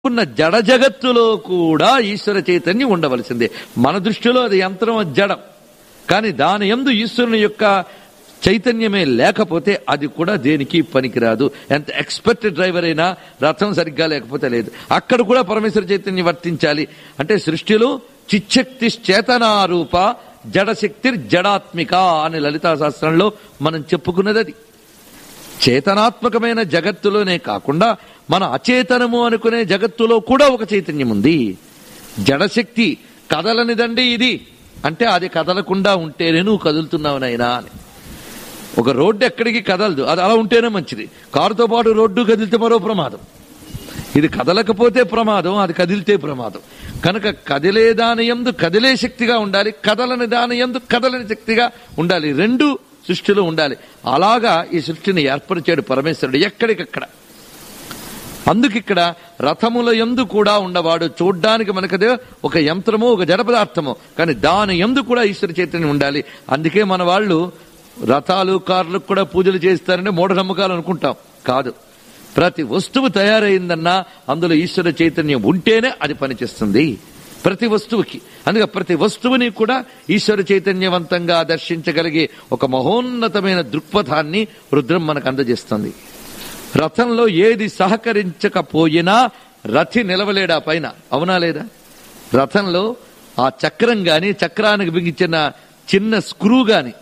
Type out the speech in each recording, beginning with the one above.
ఉన్న జడ జగత్తులో కూడా ఈశ్వర చైతన్యం ఉండవలసిందే మన దృష్టిలో అది యంత్రం అది జడం కానీ దాని ఎందు ఈశ్వరుని యొక్క చైతన్యమే లేకపోతే అది కూడా దేనికి పనికిరాదు ఎంత ఎక్స్పర్ట్ డ్రైవర్ అయినా రథం సరిగ్గా లేకపోతే లేదు అక్కడ కూడా పరమేశ్వర చైతన్యం వర్తించాలి అంటే సృష్టిలో చిచ్చక్తి చేతనారూప జడశక్తి జడాత్మిక అని లలితా శాస్త్రంలో మనం చెప్పుకున్నది అది చేతనాత్మకమైన జగత్తులోనే కాకుండా మన అచేతనము అనుకునే జగత్తులో కూడా ఒక చైతన్యం ఉంది జడశక్తి కదలనిదండి ఇది అంటే అది కదలకుండా ఉంటేనే నువ్వు కదులుతున్నావు నాయనా అని ఒక రోడ్డు ఎక్కడికి కదలదు అది అలా ఉంటేనే మంచిది కారుతో పాటు రోడ్డు కదిలితే మరో ప్రమాదం ఇది కదలకపోతే ప్రమాదం అది కదిలితే ప్రమాదం కనుక కదిలే దాని ఎందు కదిలే శక్తిగా ఉండాలి కదలని దాని ఎందు కదలని శక్తిగా ఉండాలి రెండు సృష్టిలో ఉండాలి అలాగా ఈ సృష్టిని ఏర్పరిచాడు పరమేశ్వరుడు ఎక్కడికక్కడ అందుకిక్కడ రథముల ఎందు కూడా ఉండవాడు చూడ్డానికి మనకదే ఒక యంత్రము ఒక జడ పదార్థము కానీ దాని ఎందు కూడా ఈశ్వర చైతన్యం ఉండాలి అందుకే మన వాళ్ళు రథాలు కార్లకు కూడా పూజలు చేస్తారని మూఢనమ్మకాలు అనుకుంటాం కాదు ప్రతి వస్తువు తయారైందన్నా అందులో ఈశ్వర చైతన్యం ఉంటేనే అది పనిచేస్తుంది ప్రతి వస్తువుకి అందుకే ప్రతి వస్తువుని కూడా ఈశ్వర చైతన్యవంతంగా దర్శించగలిగే ఒక మహోన్నతమైన దృక్పథాన్ని రుద్రం మనకు అందజేస్తుంది రథంలో ఏది సహకరించకపోయినా రథి నిలవలేడా పైన అవునా లేదా రథంలో ఆ చక్రం గాని చక్రానికి బిగించిన చిన్న స్క్రూ గాని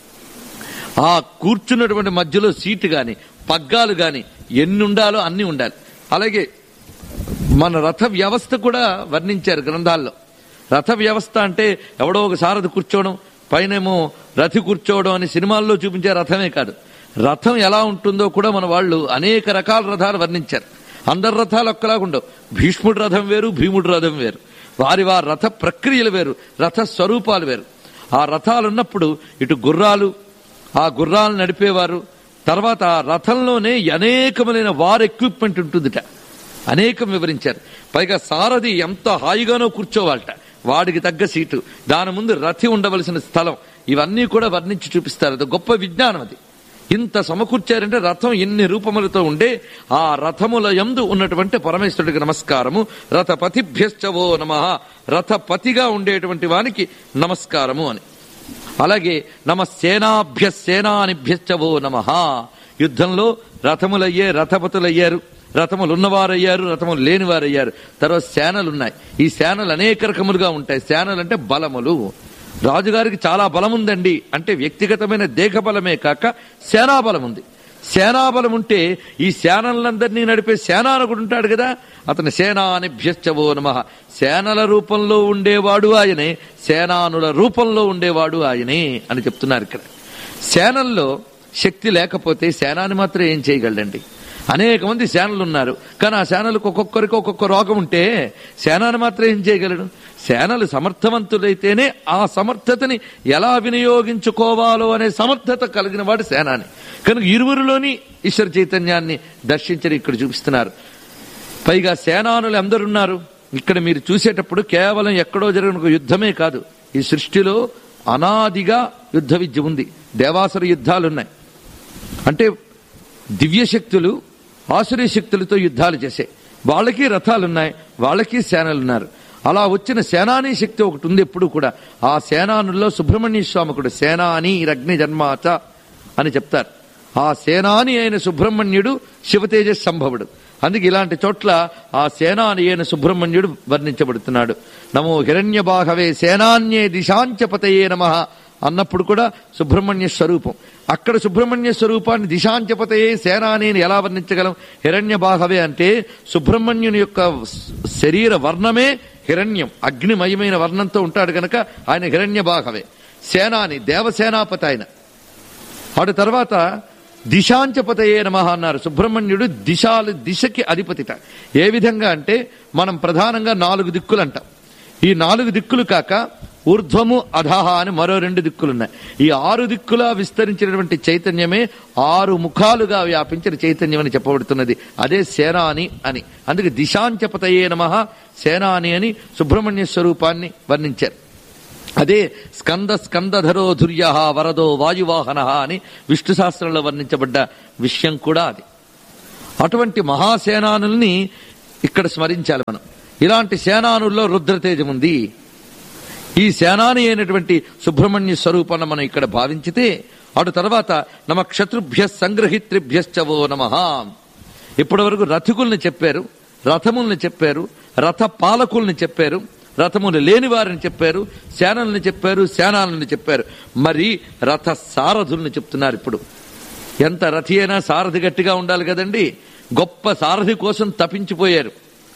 ఆ కూర్చున్నటువంటి మధ్యలో సీటు గాని పగ్గాలు గాని ఎన్ని ఉండాలో అన్ని ఉండాలి అలాగే మన రథ వ్యవస్థ కూడా వర్ణించారు గ్రంథాల్లో రథ వ్యవస్థ అంటే ఎవడో ఒక సారథి కూర్చోవడం పైనేమో రథి కూర్చోవడం అని సినిమాల్లో చూపించే రథమే కాదు రథం ఎలా ఉంటుందో కూడా మన వాళ్ళు అనేక రకాల రథాలు వర్ణించారు అందరి రథాలు ఒక్కలాగా ఉండవు భీష్ముడి రథం వేరు భీముడి రథం వేరు వారి వారి రథ ప్రక్రియలు వేరు రథ స్వరూపాలు వేరు ఆ రథాలు ఉన్నప్పుడు ఇటు గుర్రాలు ఆ గుర్రాలు నడిపేవారు తర్వాత ఆ రథంలోనే అనేకమైన వార్ ఎక్విప్మెంట్ ఉంటుందిట అనేకం వివరించారు పైగా సారథి ఎంత హాయిగానో కూర్చోవాలట వాడికి తగ్గ సీటు దాని ముందు రథి ఉండవలసిన స్థలం ఇవన్నీ కూడా వర్ణించి చూపిస్తారు అది గొప్ప విజ్ఞానం అది ఇంత సమకూర్చారంటే రథం ఎన్ని రూపములతో ఉండే ఆ రథముల యందు ఉన్నటువంటి పరమేశ్వరుడికి నమస్కారము రథపతిభ్యశ్చవో నమ రథపతిగా ఉండేటువంటి వానికి నమస్కారము అని అలాగే నమ సేనాభ్య సేనానిభ్యశ్చవో నమ యుద్ధంలో రథములయ్యే రథపతులయ్యారు రథములు ఉన్నవారయ్యారు రథములు లేనివారయ్యారు తర్వాత సేనలు ఉన్నాయి ఈ సేనలు అనేక రకములుగా ఉంటాయి సేనలు అంటే బలములు రాజుగారికి చాలా బలం ఉందండి అంటే వ్యక్తిగతమైన దేహ బలమే కాక సేనా బలం ఉంది సేనాబలం ఉంటే ఈ సేనలందరినీ నడిపే సేనానకుడు ఉంటాడు కదా అతని సేనానిభ్యశ్చవో నమ సేనల రూపంలో ఉండేవాడు ఆయనే సేనానుల రూపంలో ఉండేవాడు ఆయనే అని చెప్తున్నారు ఇక్కడ సేనల్లో శక్తి లేకపోతే సేనాని మాత్రం ఏం చేయగలడండి అనేక మంది సేనలు ఉన్నారు కానీ ఆ సేనలకు ఒక్కొక్కరికి ఒక్కొక్క రోగం ఉంటే సేనాని మాత్రం ఏం చేయగలడు సేనలు సమర్థవంతులైతేనే ఆ సమర్థతని ఎలా వినియోగించుకోవాలో అనే సమర్థత కలిగిన వాడు సేనాని కనుక ఇరువురిలోని ఈశ్వర చైతన్యాన్ని దర్శించని ఇక్కడ చూపిస్తున్నారు పైగా సేనానులు ఎందరున్నారు ఇక్కడ మీరు చూసేటప్పుడు కేవలం ఎక్కడో జరిగిన ఒక యుద్ధమే కాదు ఈ సృష్టిలో అనాదిగా యుద్ధ విద్య ఉంది దేవాసుర యుద్ధాలు ఉన్నాయి అంటే దివ్య శక్తులు ఆసురీ శక్తులతో యుద్ధాలు చేసే వాళ్ళకి రథాలున్నాయి వాళ్ళకి సేనలు ఉన్నారు అలా వచ్చిన సేనాని శక్తి ఒకటి ఉంది ఎప్పుడు కూడా ఆ సేనానుల్లో సుబ్రహ్మణ్య స్వామి కూడా సేనాని రగ్ని జన్మాచ అని చెప్తారు ఆ సేనాని అయిన సుబ్రహ్మణ్యుడు శివతేజ సంభవుడు అందుకే ఇలాంటి చోట్ల ఆ సేనాని అయిన సుబ్రహ్మణ్యుడు వర్ణించబడుతున్నాడు నమో హిరణ్య బాహవే సేనాన్యే దిశాంచపతయే నమ అన్నప్పుడు కూడా సుబ్రహ్మణ్య స్వరూపం అక్కడ సుబ్రహ్మణ్య స్వరూపాన్ని దిశాంచపతయే సేనాని అని ఎలా వర్ణించగలం హిరణ్య బాహవే అంటే సుబ్రహ్మణ్యుని యొక్క శరీర వర్ణమే హిరణ్యం అగ్నిమయమైన వర్ణంతో ఉంటాడు గనక ఆయన హిరణ్య బాహవే సేనాని దేవసేనాపతి ఆయన వాటి తర్వాత దిశాంచపతయే నమ అన్నారు సుబ్రహ్మణ్యుడు దిశాలు దిశకి అధిపతిట ఏ విధంగా అంటే మనం ప్రధానంగా నాలుగు దిక్కులు అంటాం ఈ నాలుగు దిక్కులు కాక ఊర్ధ్వము అధహ అని మరో రెండు దిక్కులున్నాయి ఈ ఆరు దిక్కులా విస్తరించినటువంటి చైతన్యమే ఆరు ముఖాలుగా వ్యాపించిన చైతన్యం అని చెప్పబడుతున్నది అదే సేనాని అని అందుకే దిశాంచపతయే నమ సేనాని అని సుబ్రహ్మణ్య స్వరూపాన్ని వర్ణించారు అదే స్కంద స్కందధరో ధుర్య వరదో వాయువాహన అని విష్ణు శాస్త్రంలో వర్ణించబడ్డ విషయం కూడా అది అటువంటి మహాసేనానుల్ని ఇక్కడ స్మరించాలి మనం ఇలాంటి సేనానుల్లో రుద్రతేజం ఉంది ఈ సేనాని అయినటువంటి సుబ్రహ్మణ్య స్వరూపాన్ని మనం ఇక్కడ భావించితే అటు తర్వాత నమ క్షత్రుభ్య సంగ్రహిత్రిభ్యశ్చవో నమ ఇప్పటి వరకు రథికుల్ని చెప్పారు రథముల్ని చెప్పారు రథ పాలకుల్ని చెప్పారు రథములు లేని వారిని చెప్పారు సేనల్ని చెప్పారు సేనాలని చెప్పారు మరి రథ సారథుల్ని చెప్తున్నారు ఇప్పుడు ఎంత రథి అయినా సారథి గట్టిగా ఉండాలి కదండి గొప్ప సారథి కోసం తపించిపోయారు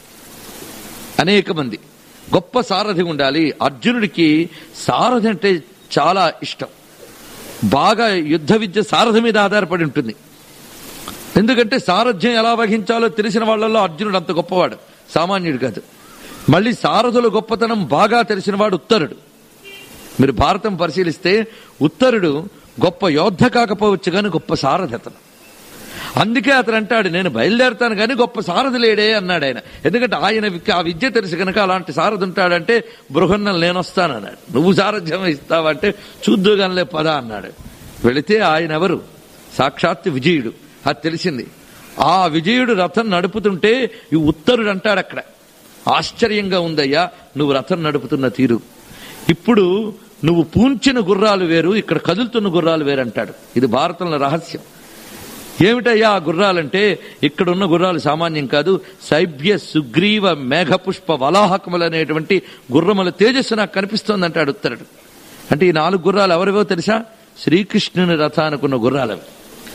అనేక మంది గొప్ప సారథి ఉండాలి అర్జునుడికి సారథి అంటే చాలా ఇష్టం బాగా యుద్ధ విద్య సారథి మీద ఆధారపడి ఉంటుంది ఎందుకంటే సారథ్యం ఎలా వహించాలో తెలిసిన వాళ్ళల్లో అర్జునుడు అంత గొప్పవాడు సామాన్యుడు కాదు మళ్ళీ సారథుల గొప్పతనం బాగా తెలిసినవాడు ఉత్తరుడు మీరు భారతం పరిశీలిస్తే ఉత్తరుడు గొప్ప యోద్ధ కాకపోవచ్చు కానీ గొప్ప సారథి అతను అందుకే అతను అంటాడు నేను బయలుదేరతాను కానీ గొప్ప సారథి లేడే అన్నాడు ఆయన ఎందుకంటే ఆయన వి- ఆ విద్య తెలిసి కనుక అలాంటి సారథి ఉంటాడంటే బృహన్నలు నేను వస్తాను అన్నాడు నువ్వు సారథ్యం ఇస్తావంటే చూద్దుగానిలే పద అన్నాడు వెళితే ఆయన ఎవరు సాక్షాత్ విజయుడు అది తెలిసింది ఆ విజయుడు రథం నడుపుతుంటే ఈ ఉత్తరుడు అంటాడు అక్కడ ఆశ్చర్యంగా ఉందయ్యా నువ్వు రథం నడుపుతున్న తీరు ఇప్పుడు నువ్వు పూంచిన గుర్రాలు వేరు ఇక్కడ కదులుతున్న గుర్రాలు వేరు అంటాడు ఇది భారతంలో రహస్యం ఏమిటయ్యా ఆ గుర్రాలంటే ఇక్కడున్న గుర్రాలు సామాన్యం కాదు సైభ్య సుగ్రీవ మేఘపుష్ప వలాహకములు అనేటువంటి గుర్రముల తేజస్సు నాకు కనిపిస్తోంది అంటాడు ఉత్తరుడు అంటే ఈ నాలుగు గుర్రాలు ఎవరివో తెలుసా శ్రీకృష్ణుని రథానుకున్న గుర్రాలు అవి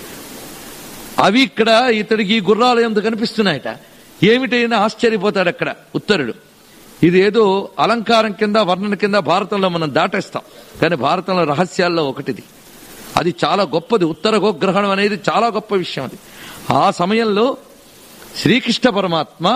అవి ఇక్కడ ఇతడికి ఈ గుర్రాలు ఎందుకు కనిపిస్తున్నాయట ఏమిటైనా ఆశ్చర్యపోతాడు అక్కడ ఉత్తరుడు ఇది ఏదో అలంకారం కింద వర్ణన కింద భారతంలో మనం దాటేస్తాం కానీ భారతంలో రహస్యాల్లో ఒకటిది అది చాలా గొప్పది ఉత్తర గోగ్రహణం అనేది చాలా గొప్ప విషయం అది ఆ సమయంలో శ్రీకృష్ణ పరమాత్మ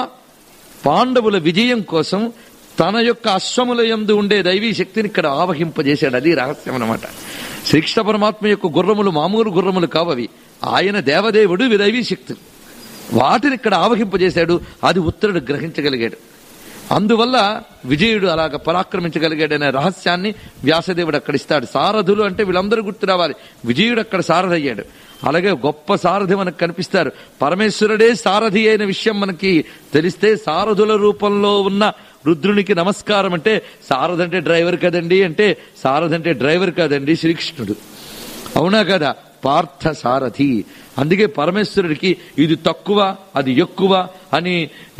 పాండవుల విజయం కోసం తన యొక్క అశ్వముల యందు ఉండే దైవీ శక్తిని ఇక్కడ ఆవహింపజేశాడు అది రహస్యం అన్నమాట శ్రీకృష్ణ పరమాత్మ యొక్క గుర్రములు మామూలు గుర్రములు కావవి ఆయన దేవదేవుడు ఇవి దైవీ శక్తులు వాటిని ఇక్కడ ఆవహింపజేశాడు అది ఉత్తరుడు గ్రహించగలిగాడు అందువల్ల విజయుడు అలాగ పరాక్రమించగలిగాడనే రహస్యాన్ని వ్యాసదేవుడు అక్కడ ఇస్తాడు సారథులు అంటే వీళ్ళందరూ గుర్తు రావాలి విజయుడు అక్కడ సారథి అయ్యాడు అలాగే గొప్ప సారథి మనకు కనిపిస్తారు పరమేశ్వరుడే సారథి అయిన విషయం మనకి తెలిస్తే సారథుల రూపంలో ఉన్న రుద్రునికి నమస్కారం అంటే సారథి అంటే డ్రైవర్ కదండి అంటే సారథి అంటే డ్రైవర్ కాదండి శ్రీకృష్ణుడు అవునా కదా పార్థ సారథి అందుకే పరమేశ్వరుడికి ఇది తక్కువ అది ఎక్కువ అని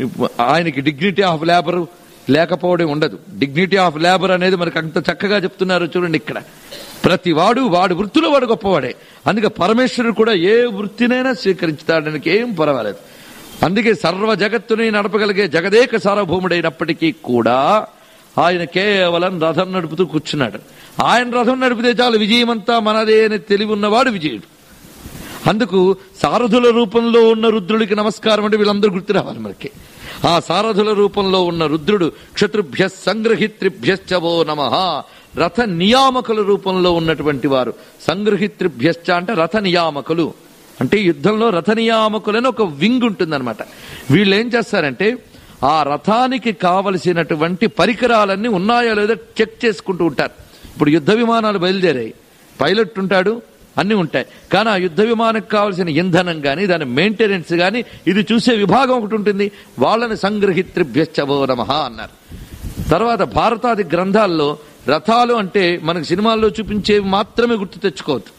ఆయనకి డిగ్నిటీ ఆఫ్ లేబర్ లేకపోవడం ఉండదు డిగ్నిటీ ఆఫ్ లేబర్ అనేది మనకు అంత చక్కగా చెప్తున్నారు చూడండి ఇక్కడ ప్రతి వాడు వాడి వృత్తిలో వాడు గొప్పవాడే అందుకే పరమేశ్వరుడు కూడా ఏ వృత్తినైనా స్వీకరించుతాడానికి ఏం పర్వాలేదు అందుకే సర్వ జగత్తుని నడపగలిగే జగదేక సార్వభౌముడైనప్పటికీ కూడా ఆయన కేవలం రథం నడుపుతూ కూర్చున్నాడు ఆయన రథం నడిపితే చాలు విజయమంతా మనదే అని తెలివి ఉన్నవాడు విజయుడు అందుకు సారథుల రూపంలో ఉన్న రుద్రుడికి నమస్కారం అంటే వీళ్ళందరూ గుర్తు రావాలి మనకి ఆ సారథుల రూపంలో ఉన్న రుద్రుడు క్షత్రుభ్య సంగ్రహిత్రిభ్యశ్చవో నమ రథ నియామకుల రూపంలో ఉన్నటువంటి వారు సంగ్రహిత్రిభ్యశ్చ అంటే రథ నియామకులు అంటే యుద్ధంలో రథ నియామకులని ఒక వింగ్ ఉంటుందన్నమాట వీళ్ళు ఏం చేస్తారంటే ఆ రథానికి కావలసినటువంటి పరికరాలన్నీ ఉన్నాయో లేదో చెక్ చేసుకుంటూ ఉంటారు ఇప్పుడు యుద్ధ విమానాలు బయలుదేరాయి పైలట్ ఉంటాడు అన్ని ఉంటాయి కానీ ఆ యుద్ధ విమానానికి కావాల్సిన ఇంధనం గాని దాని మెయింటెనెన్స్ గాని ఇది చూసే విభాగం ఒకటి ఉంటుంది వాళ్ళని సంగ్రహిత్రిభ్యశ్చవో నమ అన్నారు తర్వాత భారతాది గ్రంథాల్లో రథాలు అంటే మనకు సినిమాల్లో చూపించేవి మాత్రమే గుర్తు తెచ్చుకోవద్దు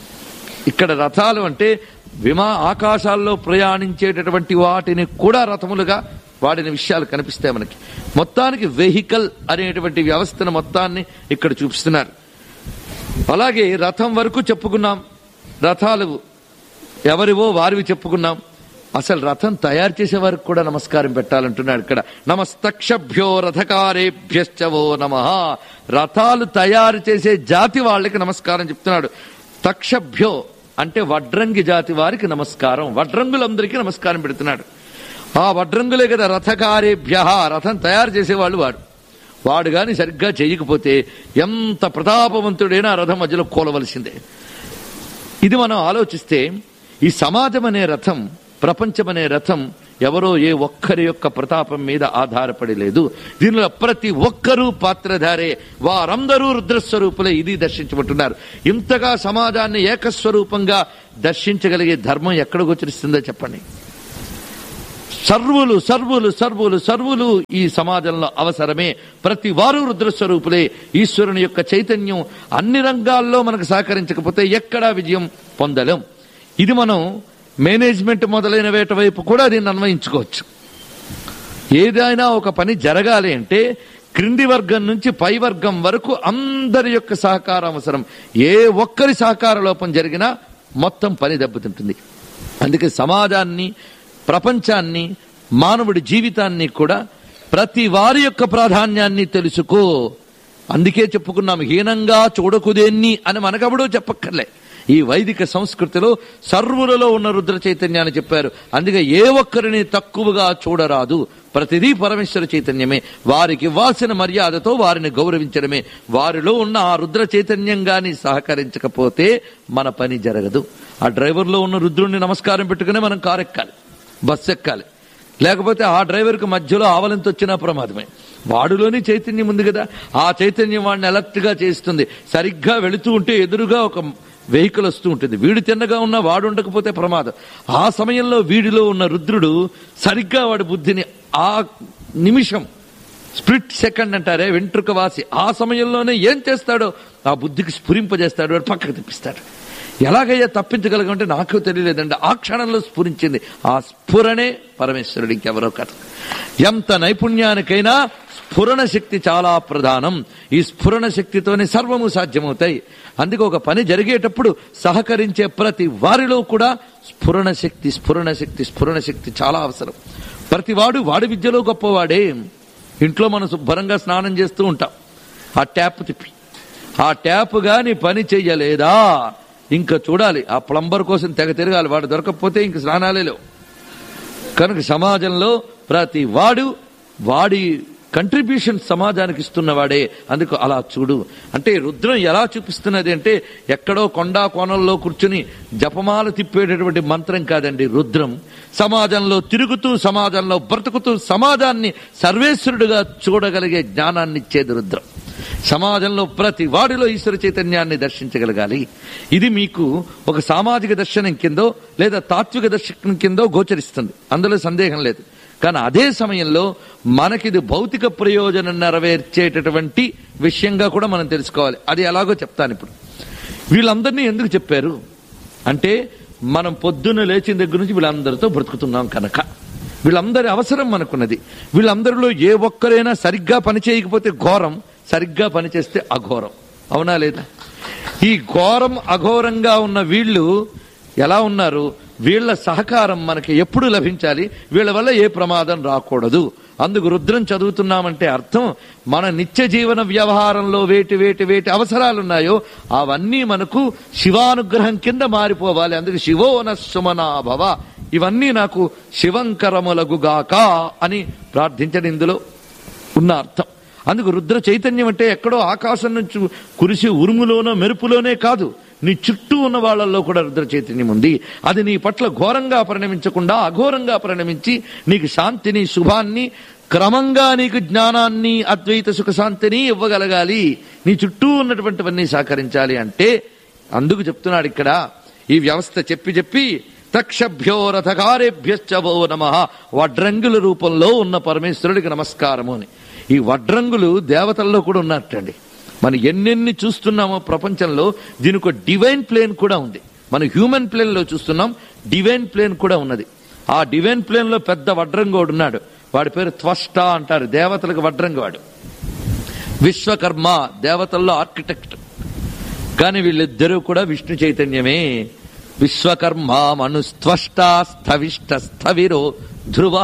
ఇక్కడ రథాలు అంటే విమా ఆకాశాల్లో ప్రయాణించేటటువంటి వాటిని కూడా రథములుగా వాడిన విషయాలు కనిపిస్తాయి మనకి మొత్తానికి వెహికల్ అనేటువంటి వ్యవస్థను మొత్తాన్ని ఇక్కడ చూపిస్తున్నారు అలాగే రథం వరకు చెప్పుకున్నాం రథాలు ఎవరివో వారివి చెప్పుకున్నాం అసలు రథం తయారు చేసే వారికి కూడా నమస్కారం పెట్టాలంటున్నాడు ఇక్కడ నమస్తక్షభ్యో రథకారేభ్యశ్చవో నమ రథాలు తయారు చేసే జాతి వాళ్ళకి నమస్కారం చెప్తున్నాడు తక్షభ్యో అంటే వడ్రంగి జాతి వారికి నమస్కారం వడ్రంగులందరికీ నమస్కారం పెడుతున్నాడు ఆ వడ్రంగులే కదా రథకారేభ్య రథం తయారు చేసేవాళ్ళు వాడు వాడు గాని సరిగ్గా చేయకపోతే ఎంత ప్రతాపవంతుడైనా ఆ రథం మధ్యలో కూలవలసిందే ఇది మనం ఆలోచిస్తే ఈ సమాజం అనే రథం ప్రపంచం అనే రథం ఎవరో ఏ ఒక్కరి యొక్క ప్రతాపం మీద ఆధారపడి లేదు దీనిలో ప్రతి ఒక్కరూ పాత్రధారే వారందరూ రుద్రస్వరూపులే ఇది దర్శించబట్టున్నారు ఇంతగా సమాజాన్ని ఏకస్వరూపంగా దర్శించగలిగే ధర్మం ఎక్కడ గోచరిస్తుందో చెప్పండి సర్వులు సర్వులు సర్వులు సర్వులు ఈ సమాజంలో అవసరమే ప్రతి వారు రుద్రస్వరూపులే ఈశ్వరుని యొక్క చైతన్యం అన్ని రంగాల్లో మనకు సహకరించకపోతే ఎక్కడా విజయం పొందలేం ఇది మనం మేనేజ్మెంట్ మొదలైన వేట వైపు కూడా దీన్ని అన్వయించుకోవచ్చు ఏదైనా ఒక పని జరగాలి అంటే క్రింది వర్గం నుంచి పై వర్గం వరకు అందరి యొక్క సహకారం అవసరం ఏ ఒక్కరి సహకార లోపం జరిగినా మొత్తం పని దెబ్బతింటుంది అందుకే సమాజాన్ని ప్రపంచాన్ని మానవుడి జీవితాన్ని కూడా ప్రతి వారి యొక్క ప్రాధాన్యాన్ని తెలుసుకో అందుకే చెప్పుకున్నాం హీనంగా చూడకుదేన్ని అని మనకప్పుడు చెప్పక్కర్లే ఈ వైదిక సంస్కృతిలో సర్వులలో ఉన్న రుద్ర చైతన్యాన్ని చెప్పారు అందుకే ఏ ఒక్కరిని తక్కువగా చూడరాదు ప్రతిదీ పరమేశ్వర చైతన్యమే వారికి ఇవ్వాల్సిన మర్యాదతో వారిని గౌరవించడమే వారిలో ఉన్న ఆ రుద్ర చైతన్యం గాని సహకరించకపోతే మన పని జరగదు ఆ డ్రైవర్లో ఉన్న రుద్రుణ్ణి నమస్కారం పెట్టుకునే మనం కారు ఎక్కాలి బస్సు ఎక్కాలి లేకపోతే ఆ డ్రైవర్కి మధ్యలో ఆవలింత వచ్చినా ప్రమాదమే వాడిలోని చైతన్యం ఉంది కదా ఆ చైతన్యం వాడిని అలర్ట్ గా చేస్తుంది సరిగ్గా వెళుతూ ఉంటే ఎదురుగా ఒక వెహికల్ వస్తూ ఉంటుంది వీడు తిన్నగా ఉన్న వాడు ఉండకపోతే ప్రమాదం ఆ సమయంలో వీడిలో ఉన్న రుద్రుడు సరిగ్గా వాడి బుద్ధిని ఆ నిమిషం స్ప్లిట్ సెకండ్ అంటారే వెంట్రుక వాసి ఆ సమయంలోనే ఏం చేస్తాడో ఆ బుద్ధికి స్ఫురింపజేస్తాడు వాడు పక్కకు తిప్పిస్తాడు ఎలాగయ్యా తప్పించగలగంటే నాకు తెలియలేదండి ఆ క్షణంలో స్ఫురించింది ఆ స్ఫురణే పరమేశ్వరుడు ఇంకెవరో కథ ఎంత నైపుణ్యానికైనా స్ఫురణ శక్తి చాలా ప్రధానం ఈ స్ఫురణ శక్తితోనే సర్వము సాధ్యమవుతాయి అందుకే ఒక పని జరిగేటప్పుడు సహకరించే ప్రతి వారిలో కూడా స్ఫురణ శక్తి స్ఫురణ శక్తి స్ఫురణ శక్తి చాలా అవసరం ప్రతివాడు వాడి విద్యలో గొప్పవాడే ఇంట్లో మనం శుభ్రంగా స్నానం చేస్తూ ఉంటాం ఆ ట్యాప్ తిప్పి ఆ ట్యాప్ గాని పని చెయ్యలేదా ఇంకా చూడాలి ఆ ప్లంబర్ కోసం తెగ తిరగాలి వాడు దొరకకపోతే ఇంక స్నానాలే లేవు కనుక సమాజంలో ప్రతి వాడు వాడి కంట్రిబ్యూషన్ సమాజానికి ఇస్తున్నవాడే అందుకు అలా చూడు అంటే రుద్రం ఎలా చూపిస్తున్నది అంటే ఎక్కడో కొండా కోణంలో కూర్చుని జపమాల తిప్పేటటువంటి మంత్రం కాదండి రుద్రం సమాజంలో తిరుగుతూ సమాజంలో బ్రతుకుతూ సమాజాన్ని సర్వేశ్వరుడుగా చూడగలిగే జ్ఞానాన్ని ఇచ్చేది రుద్రం సమాజంలో ప్రతి వాడిలో ఈశ్వర చైతన్యాన్ని దర్శించగలగాలి ఇది మీకు ఒక సామాజిక దర్శనం కిందో లేదా తాత్విక దర్శనం కిందో గోచరిస్తుంది అందులో సందేహం లేదు కానీ అదే సమయంలో మనకిది భౌతిక ప్రయోజనం నెరవేర్చేటటువంటి విషయంగా కూడా మనం తెలుసుకోవాలి అది ఎలాగో చెప్తాను ఇప్పుడు వీళ్ళందరినీ ఎందుకు చెప్పారు అంటే మనం పొద్దున్న లేచిన దగ్గర నుంచి వీళ్ళందరితో బ్రతుకుతున్నాం కనుక వీళ్ళందరి అవసరం మనకున్నది వీళ్ళందరిలో ఏ ఒక్కరైనా సరిగ్గా పని చేయకపోతే ఘోరం సరిగ్గా పనిచేస్తే అఘోరం అవునా లేదా ఈ ఘోరం అఘోరంగా ఉన్న వీళ్ళు ఎలా ఉన్నారు వీళ్ళ సహకారం మనకి ఎప్పుడు లభించాలి వీళ్ళ వల్ల ఏ ప్రమాదం రాకూడదు అందుకు రుద్రం చదువుతున్నామంటే అర్థం మన నిత్య జీవన వ్యవహారంలో వేటి వేటి వేటి అవసరాలున్నాయో అవన్నీ మనకు శివానుగ్రహం కింద మారిపోవాలి అందుకు శివోన సుమనాభవ ఇవన్నీ నాకు శివంకరములగుగాక అని ప్రార్థించడం ఇందులో ఉన్న అర్థం అందుకు రుద్ర చైతన్యం అంటే ఎక్కడో ఆకాశం నుంచి కురిసి ఉరుములోనో మెరుపులోనే కాదు నీ చుట్టూ ఉన్న వాళ్ళల్లో కూడా రుద్ర చైతన్యం ఉంది అది నీ పట్ల ఘోరంగా పరిణమించకుండా అఘోరంగా పరిణమించి నీకు శాంతిని శుభాన్ని క్రమంగా నీకు జ్ఞానాన్ని అద్వైత సుఖ శాంతిని ఇవ్వగలగాలి నీ చుట్టూ ఉన్నటువంటివన్నీ సహకరించాలి అంటే అందుకు చెప్తున్నాడు ఇక్కడ ఈ వ్యవస్థ చెప్పి చెప్పి తక్షభ్యో రథకారేభ్యశ్చవో నమ వడ్రంగుల రూపంలో ఉన్న పరమేశ్వరుడికి నమస్కారము అని ఈ వడ్రంగులు దేవతల్లో కూడా ఉన్నట్టండి మనం ఎన్నెన్ని చూస్తున్నామో ప్రపంచంలో దీనికి ఒక డివైన్ ప్లేన్ కూడా ఉంది మనం హ్యూమన్ ప్లేన్ లో చూస్తున్నాం డివైన్ ప్లేన్ కూడా ఉన్నది ఆ డివైన్ ప్లేన్ లో పెద్ద వడ్రంగోడు ఉన్నాడు వాడి పేరు త్వష్ట అంటారు దేవతలకు వడ్రంగవాడు విశ్వకర్మ దేవతల్లో ఆర్కిటెక్ట్ కానీ వీళ్ళిద్దరూ కూడా విష్ణు చైతన్యమే విశ్వకర్మ మనుస్త్వష్ట స్థవిష్ట స్థవిరో ధ్రువ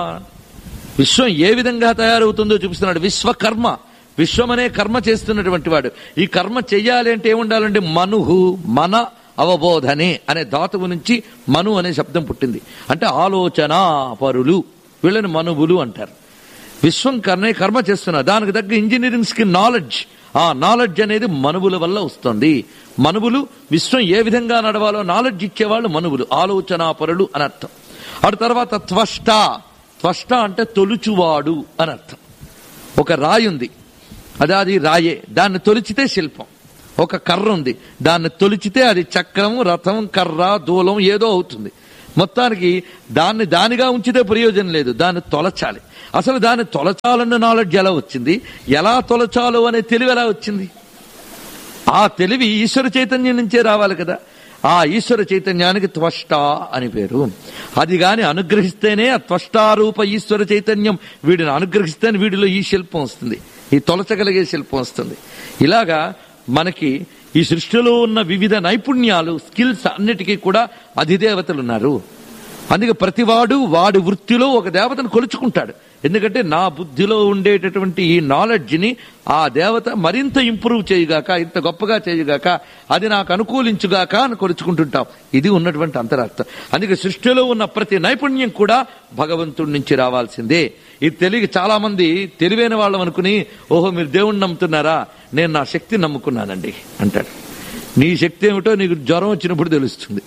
విశ్వం ఏ విధంగా తయారవుతుందో చూపిస్తున్నాడు విశ్వకర్మ విశ్వం అనే కర్మ చేస్తున్నటువంటి వాడు ఈ కర్మ చెయ్యాలి అంటే ఏముండాలంటే మనుహు మన అవబోధనే అనే ధాతువు నుంచి మను అనే శబ్దం పుట్టింది అంటే ఆలోచన పరులు వీళ్ళని మనువులు అంటారు విశ్వం కర్ణ కర్మ చేస్తున్నారు దానికి తగ్గ ఇంజనీరింగ్ స్కిల్ నాలెడ్జ్ ఆ నాలెడ్జ్ అనేది మనువుల వల్ల వస్తుంది మనువులు విశ్వం ఏ విధంగా నడవాలో నాలెడ్జ్ ఇచ్చేవాళ్ళు మనువులు ఆలోచనాపరులు అని అర్థం అటు తర్వాత త్వష్ట త్వష్ట అంటే తొలుచువాడు అని అర్థం ఒక రాయి ఉంది అది అది రాయే దాన్ని తొలిచితే శిల్పం ఒక కర్ర ఉంది దాన్ని తొలిచితే అది చక్రం రథం కర్ర దూలం ఏదో అవుతుంది మొత్తానికి దాన్ని దానిగా ఉంచితే ప్రయోజనం లేదు దాన్ని తొలచాలి అసలు దాన్ని తొలచాలన్న నాలెడ్జ్ ఎలా వచ్చింది ఎలా తొలచాలో అనే తెలివి ఎలా వచ్చింది ఆ తెలివి ఈశ్వర చైతన్యం నుంచే రావాలి కదా ఆ ఈశ్వర చైతన్యానికి త్వష్ట అని పేరు అది గాని అనుగ్రహిస్తేనే ఆ త్వష్టారూప ఈశ్వర చైతన్యం వీడిని అనుగ్రహిస్తేనే వీడిలో ఈ శిల్పం వస్తుంది ఈ తొలచగలిగే శిల్పం వస్తుంది ఇలాగా మనకి ఈ సృష్టిలో ఉన్న వివిధ నైపుణ్యాలు స్కిల్స్ అన్నిటికీ కూడా అధిదేవతలు ఉన్నారు అందుకే ప్రతివాడు వాడి వృత్తిలో ఒక దేవతను కొలుచుకుంటాడు ఎందుకంటే నా బుద్ధిలో ఉండేటటువంటి ఈ నాలెడ్జ్ని ఆ దేవత మరింత ఇంప్రూవ్ చేయగాక ఇంత గొప్పగా చేయగాక అది నాకు అనుకూలించుగాక అని కొలుచుకుంటుంటాం ఇది ఉన్నటువంటి అంతరార్థం అందుకే సృష్టిలో ఉన్న ప్రతి నైపుణ్యం కూడా భగవంతుడి నుంచి రావాల్సిందే ఇది తెలియ చాలా మంది తెలివైన వాళ్ళం అనుకుని ఓహో మీరు దేవుణ్ణి నమ్ముతున్నారా నేను నా శక్తిని నమ్ముకున్నానండి అంటాడు నీ శక్తి ఏమిటో నీకు జ్వరం వచ్చినప్పుడు తెలుస్తుంది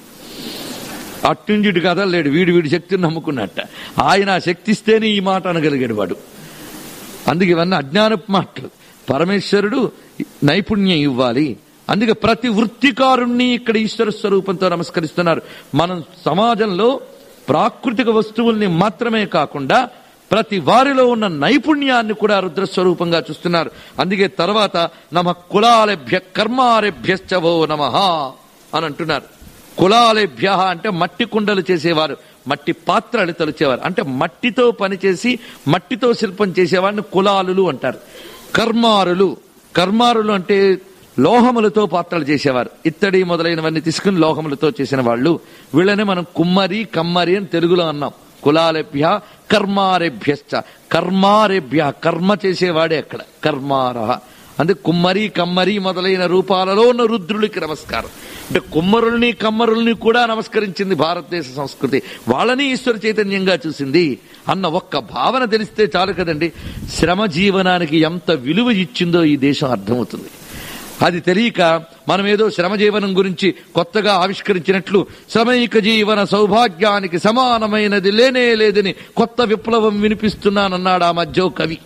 అట్నుంచి ఇటు కదలలేడు వీడి వీడి శక్తిని నమ్ముకున్నట్ట ఆయన ఆ శక్తి ఇస్తేనే ఈ మాట అనగలిగాడు వాడు అందుకే ఇవన్నీ అజ్ఞానపు మాటలు పరమేశ్వరుడు నైపుణ్యం ఇవ్వాలి అందుకే ప్రతి వృత్తికారుణ్ణి ఇక్కడ ఈశ్వర స్వరూపంతో నమస్కరిస్తున్నారు మనం సమాజంలో ప్రాకృతిక వస్తువుల్ని మాత్రమే కాకుండా ప్రతి వారిలో ఉన్న నైపుణ్యాన్ని కూడా రుద్రస్వరూపంగా చూస్తున్నారు అందుకే తర్వాత నమ కులాలభ్య కర్మారేభ్యశ్చవో నమ అని అంటున్నారు కులాలేభ్య అంటే మట్టి కుండలు చేసేవారు మట్టి పాత్రలు తొలిచేవారు అంటే మట్టితో పనిచేసి మట్టితో శిల్పం చేసేవారిని కులాలులు అంటారు కర్మారులు కర్మారులు అంటే లోహములతో పాత్రలు చేసేవారు ఇత్తడి మొదలైనవన్నీ తీసుకుని లోహములతో చేసిన వాళ్ళు వీళ్ళనే మనం కుమ్మరి కమ్మరి అని తెలుగులో అన్నాం కులాలేభ్య కర్మారేభ్యశ్చ కర్మారేభ్య కర్మ చేసేవాడే అక్కడ కర్మారహ అందుకే కుమ్మరి కమ్మరి మొదలైన రూపాలలో ఉన్న రుద్రుడికి నమస్కారం అంటే కుమ్మరుల్ని కమ్మరుల్ని కూడా నమస్కరించింది భారతదేశ సంస్కృతి వాళ్ళని ఈశ్వర చైతన్యంగా చూసింది అన్న ఒక్క భావన తెలిస్తే చాలు కదండి శ్రమ జీవనానికి ఎంత విలువ ఇచ్చిందో ఈ దేశం అర్థమవుతుంది అది తెలియక మనం ఏదో శ్రమజీవనం గురించి కొత్తగా ఆవిష్కరించినట్లు శ్రమైక జీవన సౌభాగ్యానికి సమానమైనది లేనే లేదని కొత్త విప్లవం వినిపిస్తున్నానన్నాడు ఆ మధ్య కవి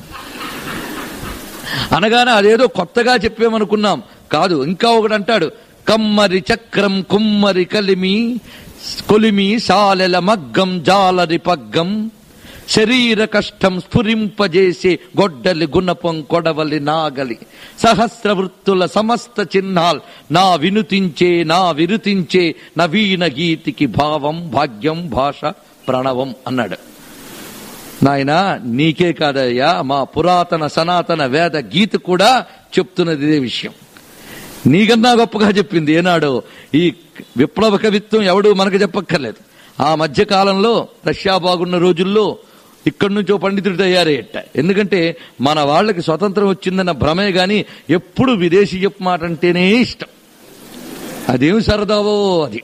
అనగానే అదేదో కొత్తగా చెప్పామనుకున్నాం కాదు ఇంకా ఒకడు అంటాడు కమ్మరి చక్రం కుమ్మరి కలిమి కొలిమి సాలెల మగ్గం జాలరి పగ్గం శరీర కష్టం స్ఫురింపజేసే గొడ్డలి గుణపం కొడవలి నాగలి సహస్ర వృత్తుల సమస్త చిహ్నాల్ నా వినుతించే నా విరుతించే నవీన గీతికి భావం భాగ్యం భాష ప్రణవం అన్నాడు నాయన నీకే కాదయ్యా మా పురాతన సనాతన వేద గీత కూడా చెప్తున్నది ఇదే విషయం నీకన్నా గొప్పగా చెప్పింది ఏనాడో ఈ విప్లవ కవిత్వం ఎవడు మనకు చెప్పక్కర్లేదు ఆ మధ్య కాలంలో రష్యా బాగున్న రోజుల్లో ఇక్కడి నుంచో పండితుడు తయారయ్యట ఎందుకంటే మన వాళ్ళకి స్వతంత్రం వచ్చిందన్న భ్రమే గాని ఎప్పుడు విదేశీ చెప్పు మాట అంటేనే ఇష్టం అదేం సరదావో అది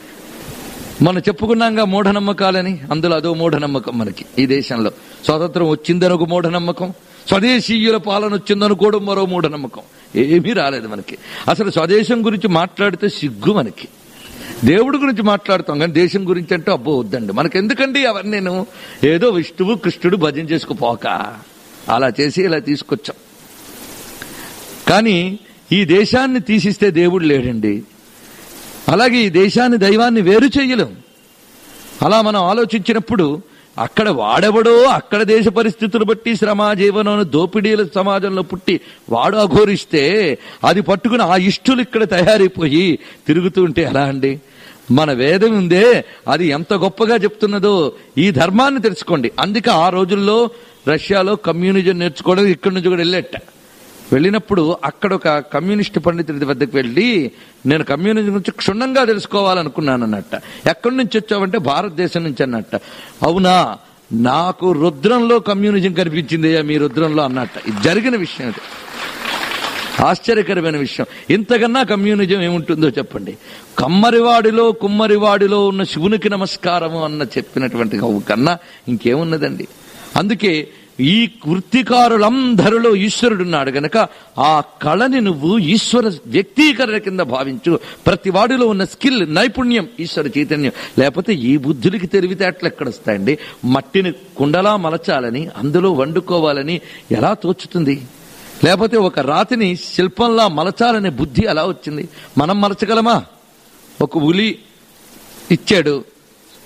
మనం చెప్పుకున్నాంగా మూఢనమ్మకాలని అందులో అదో మూఢనమ్మకం మనకి ఈ దేశంలో స్వాతంత్రం వచ్చిందని ఒక మూఢనమ్మకం స్వదేశీయుల పాలన వచ్చిందనుకోవడం మరో మూఢనమ్మకం ఏమీ రాలేదు మనకి అసలు స్వదేశం గురించి మాట్లాడితే సిగ్గు మనకి దేవుడి గురించి మాట్లాడుతాం కానీ దేశం గురించి అంటే అబ్బో వద్దండి మనకి ఎందుకండి అవన్నీ నేను ఏదో విష్ణువు కృష్ణుడు భజన చేసుకుపోక అలా చేసి ఇలా తీసుకొచ్చాం కానీ ఈ దేశాన్ని తీసిస్తే దేవుడు లేడండి అలాగే ఈ దేశాన్ని దైవాన్ని వేరు చేయలేం అలా మనం ఆలోచించినప్పుడు అక్కడ వాడెవడో అక్కడ దేశ పరిస్థితులు బట్టి శ్రమ జీవనం దోపిడీల సమాజంలో పుట్టి వాడు అఘోరిస్తే అది పట్టుకుని ఆ ఇష్టులు ఇక్కడ తయారైపోయి తిరుగుతూ ఉంటే ఎలా అండి మన వేదం ఉందే అది ఎంత గొప్పగా చెప్తున్నదో ఈ ధర్మాన్ని తెలుసుకోండి అందుకే ఆ రోజుల్లో రష్యాలో కమ్యూనిజం నేర్చుకోవడం ఇక్కడి నుంచి కూడా వెళ్ళేట వెళ్ళినప్పుడు అక్కడ ఒక కమ్యూనిస్ట్ పండితుడి వద్దకు వెళ్ళి నేను కమ్యూనిజం గురించి క్షుణ్ణంగా తెలుసుకోవాలనుకున్నాను అన్నట్ట ఎక్కడి నుంచి వచ్చావంటే భారతదేశం నుంచి అన్నట్ట అవునా నాకు రుద్రంలో కమ్యూనిజం కనిపించింది మీ రుద్రంలో అన్నట్ట ఇది జరిగిన విషయం ఇది ఆశ్చర్యకరమైన విషయం ఇంతకన్నా కమ్యూనిజం ఏముంటుందో చెప్పండి కమ్మరివాడిలో కుమ్మరివాడిలో ఉన్న శివునికి నమస్కారము అన్న చెప్పినటువంటి కన్నా ఇంకేమున్నదండి అందుకే ఈ వృత్తికారులందరిలో ఈశ్వరుడున్నాడు గనక ఆ కళని నువ్వు ఈశ్వర వ్యక్తీకరణ కింద భావించు ప్రతి వాడిలో ఉన్న స్కిల్ నైపుణ్యం ఈశ్వర చైతన్యం లేకపోతే ఈ బుద్ధులకి తెలివితేటలు ఎక్కడొస్తాయండి మట్టిని కుండలా మలచాలని అందులో వండుకోవాలని ఎలా తోచుతుంది లేకపోతే ఒక రాతిని శిల్పంలా మలచాలనే బుద్ధి ఎలా వచ్చింది మనం మలచగలమా ఒక ఉలి ఇచ్చాడు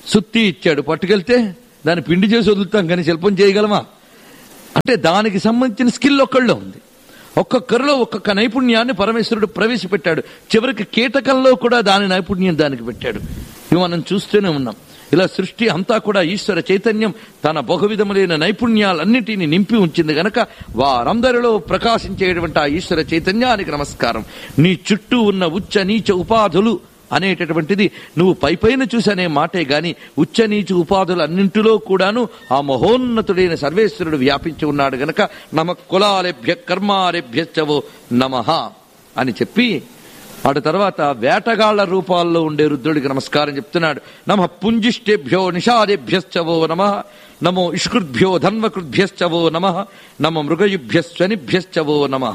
సుత్తి ఇచ్చాడు పట్టుకెళ్తే దాన్ని పిండి చేసి వదులుతాం కానీ శిల్పం చేయగలమా అంటే దానికి సంబంధించిన స్కిల్ ఒక్కళ్ళలో ఉంది ఒక్కొక్కరిలో ఒక్కొక్క నైపుణ్యాన్ని పరమేశ్వరుడు ప్రవేశపెట్టాడు చివరికి కీటకంలో కూడా దాని నైపుణ్యం దానికి పెట్టాడు ఇవి మనం చూస్తూనే ఉన్నాం ఇలా సృష్టి అంతా కూడా ఈశ్వర చైతన్యం తన బహువిధములైన నైపుణ్యాలన్నిటినీ నింపి ఉంచింది గనక వారందరిలో ప్రకాశించేటువంటి ఆ ఈశ్వర చైతన్యానికి నమస్కారం నీ చుట్టూ ఉన్న ఉచ్చ నీచ ఉపాధులు అనేటటువంటిది నువ్వు పైపైన చూసనే మాటే గాని ఉచ్చ నీచ ఉపాధులు అన్నింటిలో కూడాను ఆ మహోన్నతుడైన సర్వేశ్వరుడు వ్యాపించి ఉన్నాడు గనక నమ కులాలేభ్య కర్మారేభ్యశ్చవో నమః అని చెప్పి వాటి తర్వాత వేటగాళ్ల రూపాల్లో ఉండే రుద్రుడికి నమస్కారం చెప్తున్నాడు నమ పుంజిష్టేభ్యో నిషాదేభ్యశ్చవో నమ నమో ఇష్కృద్భ్యో ధన్వకృద్భ్యశ్చవో నమ నమ మృగయుభ్యశ్వనిభ్యశ్చవో నమ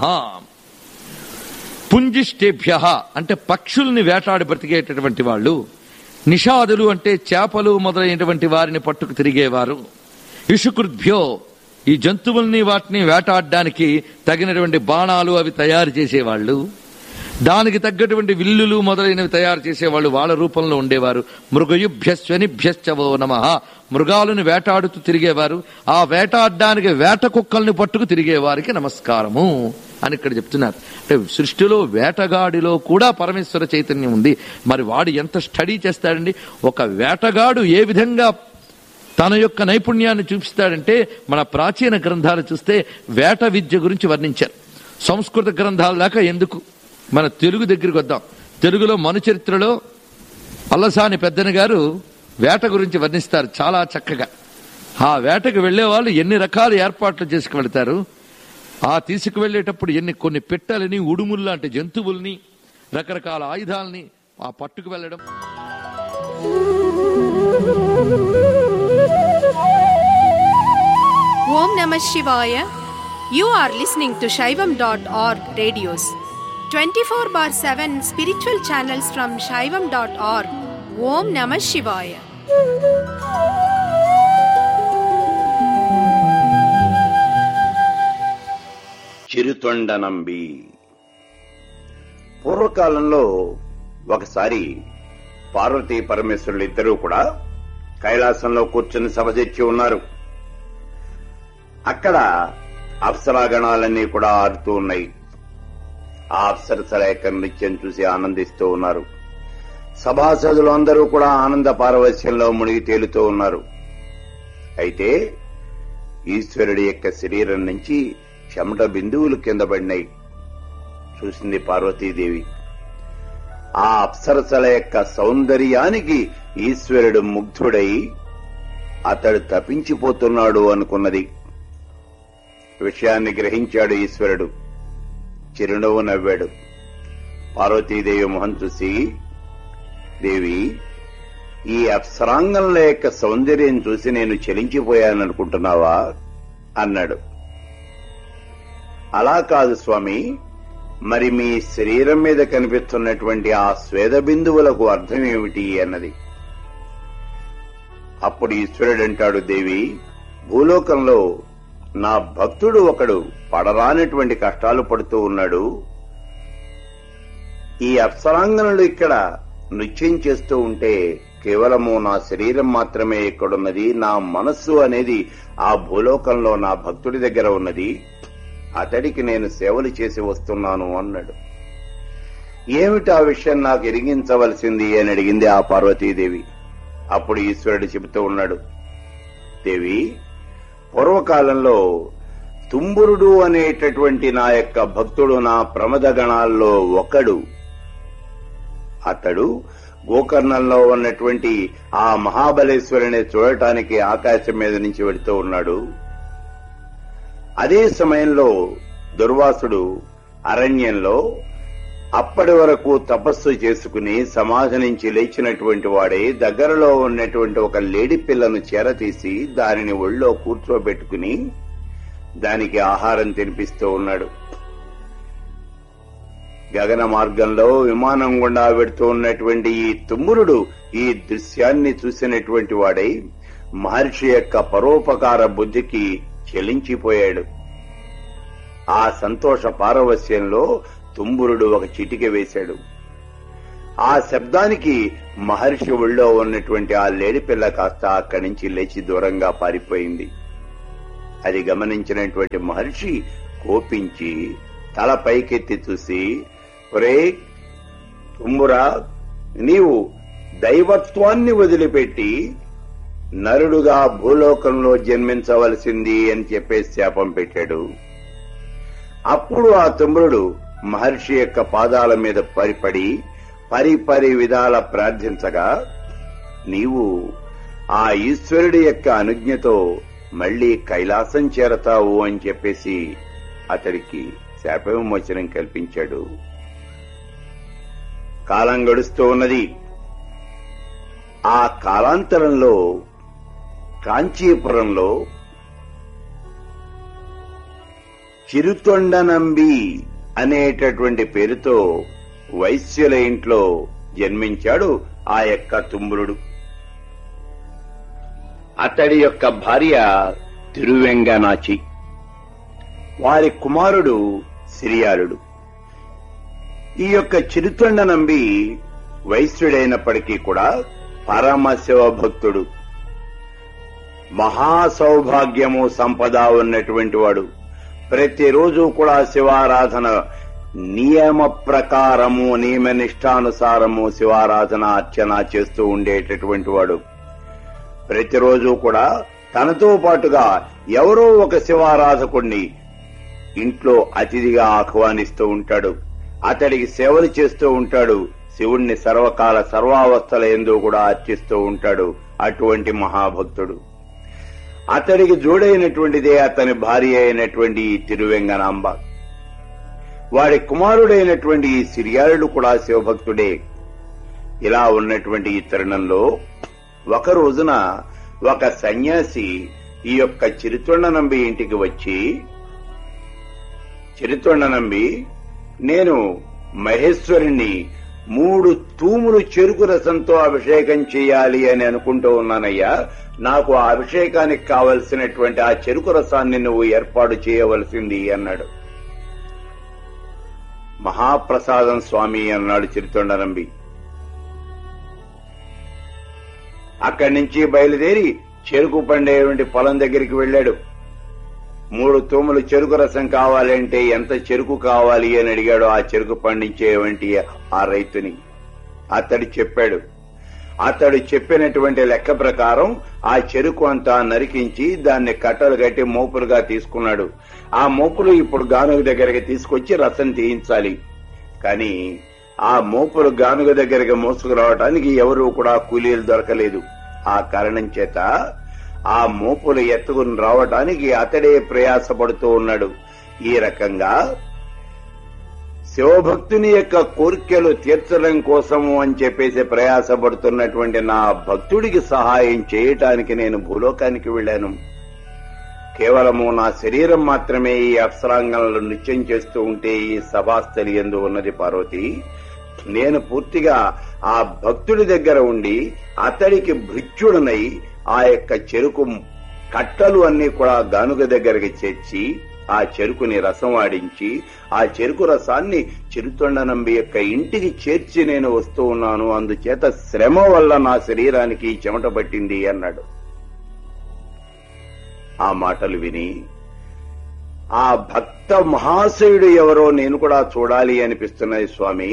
పుంజిష్టేభ్య అంటే పక్షుల్ని వేటాడి బ్రతికేటటువంటి వాళ్ళు నిషాదులు అంటే చేపలు మొదలైనటువంటి వారిని పట్టుకు తిరిగేవారు ఇషుకృద్భ్యో ఈ జంతువుల్ని వాటిని వేటాడడానికి తగినటువంటి బాణాలు అవి తయారు చేసేవాళ్ళు దానికి తగ్గటువంటి విల్లులు మొదలైనవి తయారు చేసేవాళ్ళు వాళ్ళ రూపంలో ఉండేవారు మృగయుభ్యశ్వనిభ్యశ్చవో నమ మృగాలను వేటాడుతూ తిరిగేవారు ఆ వేటాడడానికి వేట కుక్కల్ని పట్టుకు తిరిగేవారికి నమస్కారము అని ఇక్కడ చెప్తున్నారు అంటే సృష్టిలో వేటగాడిలో కూడా పరమేశ్వర చైతన్యం ఉంది మరి వాడు ఎంత స్టడీ చేస్తాడండి ఒక వేటగాడు ఏ విధంగా తన యొక్క నైపుణ్యాన్ని చూపిస్తాడంటే మన ప్రాచీన గ్రంథాలు చూస్తే వేట విద్య గురించి వర్ణించారు సంస్కృత గ్రంథాల దాకా ఎందుకు మన తెలుగు దగ్గరికి వద్దాం తెలుగులో మను చరిత్రలో అల్లసాని పెద్దన గారు వేట గురించి వర్ణిస్తారు చాలా చక్కగా ఆ వేటకు వెళ్లే వాళ్ళు ఎన్ని రకాల ఏర్పాట్లు చేసుకువెళ్తారు ఆ తీసుకువెళ్లేటప్పుడు ఎన్ని కొన్ని పెట్టెలని ఉడుములు లాంటి జంతువుల్ని రకరకాల ఆయుధాలని ఆ పట్టుకు వెళ్ళడం Om Namah Shivaya. You are listening to Shaivam.org radios. 24 bar 7 spiritual channels from Shaivam.org. Om Namah Shivaya. చిరుతొండ Nambi పూర్వకాలంలో ఒకసారి పార్వతీ పరమేశ్వరులు ఇద్దరూ కూడా కైలాసంలో కూర్చుని సభ తెచ్చి ఉన్నారు అక్కడ అప్సరాగణాలన్నీ కూడా ఆడుతూ ఉన్నాయి ఆ అప్సరసల యొక్క నృత్యం చూసి ఆనందిస్తూ ఉన్నారు సభాసదులు అందరూ కూడా ఆనంద పారవస్యంలో మునిగి తేలుతూ ఉన్నారు అయితే ఈశ్వరుడి యొక్క శరీరం నుంచి చెమట బిందువులు కింద పడినాయి చూసింది పార్వతీదేవి ఆ అప్సరసల యొక్క సౌందర్యానికి ఈశ్వరుడు ముగ్ధుడై అతడు తప్పించిపోతున్నాడు అనుకున్నది విషయాన్ని గ్రహించాడు ఈశ్వరుడు చిరునవ్వు నవ్వాడు పార్వతీదేవి మొహం చూసి దేవి ఈ అప్సరాంగంల యొక్క సౌందర్యం చూసి నేను చెలించిపోయాననుకుంటున్నావా అన్నాడు అలా కాదు స్వామి మరి మీ శరీరం మీద కనిపిస్తున్నటువంటి ఆ స్వేద బిందువులకు అర్థం ఏమిటి అన్నది అప్పుడు ఈశ్వరుడు అంటాడు దేవి భూలోకంలో నా భక్తుడు ఒకడు పడరానటువంటి కష్టాలు పడుతూ ఉన్నాడు ఈ అప్సరాంగనులు ఇక్కడ నృత్యం చేస్తూ ఉంటే కేవలము నా శరీరం మాత్రమే ఇక్కడున్నది నా మనస్సు అనేది ఆ భూలోకంలో నా భక్తుడి దగ్గర ఉన్నది అతడికి నేను సేవలు చేసి వస్తున్నాను అన్నాడు ఏమిటి ఆ విషయం నాకు ఎరిగించవలసింది అని అడిగింది ఆ పార్వతీదేవి అప్పుడు ఈశ్వరుడు చెబుతూ ఉన్నాడు దేవి పూర్వకాలంలో తుంబురుడు అనేటటువంటి నా యొక్క భక్తుడు నా ప్రమద గణాల్లో ఒకడు అతడు గోకర్ణంలో ఉన్నటువంటి ఆ మహాబలేశ్వరుని చూడటానికి ఆకాశం మీద నుంచి వెళుతూ ఉన్నాడు అదే సమయంలో దుర్వాసుడు అరణ్యంలో అప్పటి వరకు తపస్సు చేసుకుని సమాధి నుంచి లేచినటువంటి వాడే దగ్గరలో ఉన్నటువంటి ఒక లేడి పిల్లను చేరతీసి దానిని ఒళ్ళో కూర్చోబెట్టుకుని దానికి ఆహారం తినిపిస్తూ ఉన్నాడు గగన మార్గంలో విమానం గుండా వెడుతూ ఉన్నటువంటి ఈ తుమ్మురుడు ఈ దృశ్యాన్ని చూసినటువంటి వాడై మహర్షి యొక్క పరోపకార బుద్ధికి చెలించిపోయాడు ఆ సంతోష పారవస్యంలో తుంబురుడు ఒక చిటిక వేశాడు ఆ శబ్దానికి మహర్షి ఒళ్ళో ఉన్నటువంటి ఆ లేడి పిల్ల కాస్త అక్కడి నుంచి లేచి దూరంగా పారిపోయింది అది గమనించినటువంటి మహర్షి కోపించి తల పైకెత్తి చూసి ఒరే తుమ్మురా నీవు దైవత్వాన్ని వదిలిపెట్టి నరుడుగా భూలోకంలో జన్మించవలసింది అని చెప్పేసి శాపం పెట్టాడు అప్పుడు ఆ తుమ్ముడు మహర్షి యొక్క పాదాల మీద పరిపడి పరిపరి విధాల ప్రార్థించగా నీవు ఆ ఈశ్వరుడి యొక్క అనుజ్ఞతో మళ్లీ కైలాసం చేరతావు అని చెప్పేసి అతడికి శాప విమోచనం కల్పించాడు కాలం గడుస్తూ ఉన్నది ఆ కాలాంతరంలో కాంచీపురంలో చిరుతొండనంబి అనేటటువంటి పేరుతో వైశ్యుల ఇంట్లో జన్మించాడు ఆ యొక్క తుమ్మురుడు అతడి యొక్క భార్య తిరువెంగనాచి వారి కుమారుడు సిరియాలుడు ఈ యొక్క చిరుతొండ నంబి వైశ్యుడైనప్పటికీ కూడా పరమశివ భక్తుడు మహాసౌభాగ్యము సంపద ఉన్నటువంటి వాడు ప్రతిరోజు కూడా శివారాధన నియమ ప్రకారము నియమ నిష్టానుసారము శివారాధన అర్చన చేస్తూ ఉండేటటువంటి వాడు ప్రతిరోజు కూడా తనతో పాటుగా ఎవరో ఒక శివారాధకుణ్ణి ఇంట్లో అతిథిగా ఆహ్వానిస్తూ ఉంటాడు అతడికి సేవలు చేస్తూ ఉంటాడు శివుణ్ణి సర్వకాల సర్వావస్థల ఎందు కూడా అర్చిస్తూ ఉంటాడు అటువంటి మహాభక్తుడు అతడికి జోడైనటువంటిదే అతని భార్య అయినటువంటి ఈ తిరువెంగనాంబ వాడి కుమారుడైనటువంటి ఈ సిరియాలుడు కూడా శివభక్తుడే ఇలా ఉన్నటువంటి ఈ తరుణంలో ఒక రోజున ఒక సన్యాసి ఈ యొక్క చిరుతొండ నంబి ఇంటికి వచ్చి చిరుతొండ నంబి నేను మహేశ్వరుణ్ణి మూడు తూములు చెరుకు రసంతో అభిషేకం చేయాలి అని అనుకుంటూ ఉన్నానయ్యా నాకు ఆ అభిషేకానికి కావలసినటువంటి ఆ చెరుకు రసాన్ని నువ్వు ఏర్పాటు చేయవలసింది అన్నాడు మహాప్రసాదం స్వామి అన్నాడు చిరుతొండనంబి అక్కడి నుంచి బయలుదేరి చెరుకు పండేటువంటి పొలం దగ్గరికి వెళ్ళాడు మూడు తూములు చెరుకు రసం కావాలంటే ఎంత చెరుకు కావాలి అని అడిగాడు ఆ చెరుకు పండించేటువంటి ఆ రైతుని అతడు చెప్పాడు అతడు చెప్పినటువంటి లెక్క ప్రకారం ఆ చెరుకు అంతా నరికించి దాన్ని కట్టలు కట్టి మోపులుగా తీసుకున్నాడు ఆ మోపులు ఇప్పుడు గానుగ దగ్గరికి తీసుకొచ్చి రసం తీయించాలి కానీ ఆ మోపులు గానుగ దగ్గరికి మోసుకురావడానికి ఎవరూ కూడా కూలీలు దొరకలేదు ఆ కారణం చేత ఆ మోపులు ఎత్తుకుని రావటానికి అతడే ప్రయాసపడుతూ ఉన్నాడు ఈ రకంగా శివభక్తుని యొక్క కోరికలు తీర్చడం కోసము అని చెప్పేసి ప్రయాసపడుతున్నటువంటి నా భక్తుడికి సహాయం చేయటానికి నేను భూలోకానికి వెళ్ళాను కేవలము నా శరీరం మాత్రమే ఈ అప్సరాంగంలో నృత్యం చేస్తూ ఉంటే ఈ సభాస్థలి ఎందు ఉన్నది పార్వతి నేను పూర్తిగా ఆ భక్తుడి దగ్గర ఉండి అతడికి భృత్యుడనై ఆ యొక్క చెరుకు కట్టలు అన్ని కూడా గానుగ దగ్గరికి చేర్చి ఆ చెరుకుని రసం ఆడించి ఆ చెరుకు రసాన్ని చిరుతొండనంబి యొక్క ఇంటికి చేర్చి నేను వస్తూ ఉన్నాను అందుచేత శ్రమ వల్ల నా శరీరానికి చెమట పట్టింది అన్నాడు ఆ మాటలు విని ఆ భక్త మహాశయుడు ఎవరో నేను కూడా చూడాలి అనిపిస్తున్నది స్వామి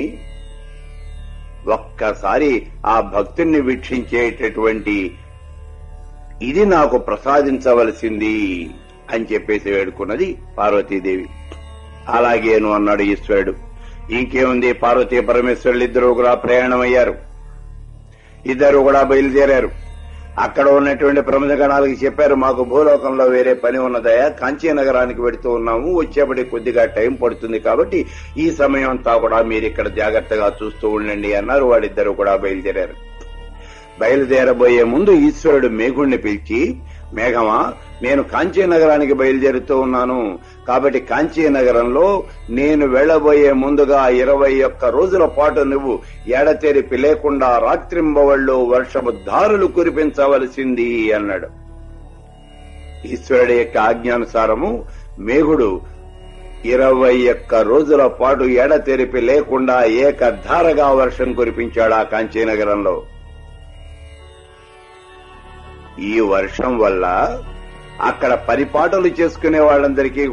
ఒక్కసారి ఆ భక్తుణ్ణి వీక్షించేటటువంటి ఇది నాకు ప్రసాదించవలసింది అని చెప్పేసి వేడుకున్నది పార్వతీదేవి అలాగేను అన్నాడు ఈశ్వరుడు ఇంకేముంది పార్వతీ పరమేశ్వరులు ఇద్దరు కూడా ప్రయాణమయ్యారు ఇద్దరు కూడా బయలుదేరారు అక్కడ ఉన్నటువంటి ప్రముఖ గణాలకి చెప్పారు మాకు భూలోకంలో వేరే పని ఉన్నదయా కాంచీ నగరానికి వెడుతూ ఉన్నాము వచ్చేపటి కొద్దిగా టైం పడుతుంది కాబట్టి ఈ సమయం అంతా కూడా మీరు ఇక్కడ జాగ్రత్తగా చూస్తూ ఉండండి అన్నారు వాళ్ళిద్దరూ కూడా బయలుదేరారు బయలుదేరబోయే ముందు ఈశ్వరుడు మేఘుణ్ణి పిలిచి మేఘమా నేను కాంచీ నగరానికి బయలుదేరుతూ ఉన్నాను కాబట్టి కాంచీ నగరంలో నేను వెళ్లబోయే ముందుగా ఇరవై ఒక్క రోజుల పాటు నువ్వు ఎడతెరిపి లేకుండా రాత్రింబవళ్ళు వర్షపు దారులు కురిపించవలసింది అన్నాడు ఈశ్వరుడి యొక్క ఆజ్ఞానుసారము మేఘుడు ఇరవై ఒక్క రోజుల పాటు ఎడతెరిపి లేకుండా ఏకధారగా వర్షం కురిపించాడు ఆ కాంచీనగరంలో ఈ వర్షం వల్ల అక్కడ పరిపాటలు చేసుకునే వాళ్ళందరికీ